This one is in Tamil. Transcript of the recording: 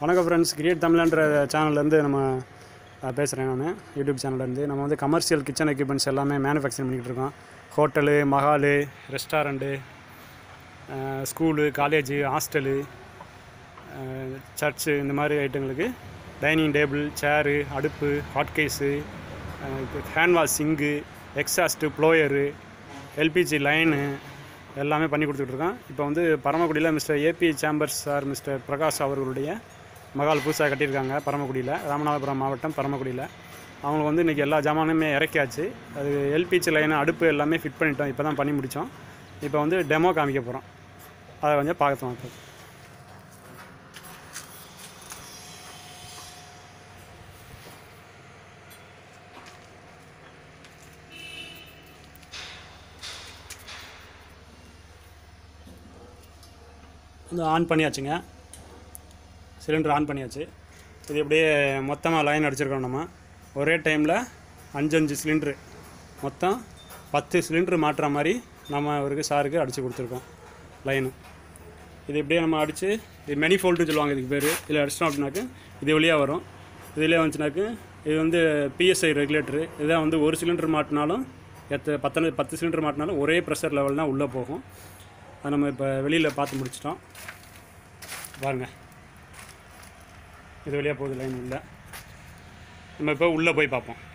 வணக்கம் ஃப்ரெண்ட்ஸ் கிரியேட் தமிழ்ன்ற சேனல்லேருந்து நம்ம பேசுகிறேன் நான் யூடியூப் சேனல்லேருந்து நம்ம வந்து கமர்ஷியல் கிச்சன் எக்யூப்மெண்ட்ஸ் எல்லாமே மேனுஃபேக்சரிங் பண்ணிக்கிட்டு இருக்கோம் ஹோட்டலு மஹாலு restaurant school college hostel church இந்த மாதிரி ஐட்டங்களுக்கு டைனிங் டேபிள் சேரு அடுப்பு hot case hand wash sink exhaust blower LPG line எல்லாமே பண்ணி கொடுத்துட்ருக்கோம் இப்போ வந்து பரமக்குடியில் mister AB chambers sir mister Prakash அவர்களுடைய மகால் புதுசாக கட்டியிருக்காங்க பரமக்குடியில் ராமநாதபுரம் மாவட்டம் பரமக்குடியில் அவங்களுக்கு வந்து இன்றைக்கி எல்லா ஜாமானுமே இறக்கியாச்சு அது எல்பிஜி லைனு அடுப்பு எல்லாமே ஃபிட் பண்ணிட்டோம் இப்போ தான் பண்ணி முடித்தோம் இப்போ வந்து டெமோ காமிக்க போகிறோம் அதை கொஞ்சம் பார்க்கலாம் இப்போ வந்து ஆன் பண்ணியாச்சுங்க சிலிண்டர் ஆன் பண்ணியாச்சு இது இப்படியே மொத்தமாக லைன் அடிச்சிருக்கோம் நம்ம ஒரே டைமில் அஞ்சு அஞ்சு சிலிண்ட்ரு மொத்தம் பத்து சிலிண்ட்ரு மாட்டுற மாதிரி நம்ம அவருக்கு சாருக்கு அடித்து கொடுத்துருக்கோம் லைனு இது இப்படியே நம்ம அடித்து இது மெனி ஃபோல்ட்டுன்னு சொல்லுவாங்க இதுக்கு பேர் இதில் அடிச்சிட்டோம் அப்படின்னாக்க இது வழியாக வரும் இதிலே வந்துச்சுனாக்க இது வந்து பிஎஸ்ஐ ரெகுலேட்டரு இதான் வந்து ஒரு சிலிண்டர் மாட்டினாலும் எத்த பத்தனை பத்து சிலிண்டர் மாட்டினாலும் ஒரே ப்ரெஷர் லெவல் தான் உள்ளே போகும் அது நம்ம இப்போ வெளியில் பார்த்து முடிச்சிட்டோம் பாருங்க இது வழியாக போகுது லைன் உள்ள நம்ம இப்போ உள்ளே போய் பார்ப்போம்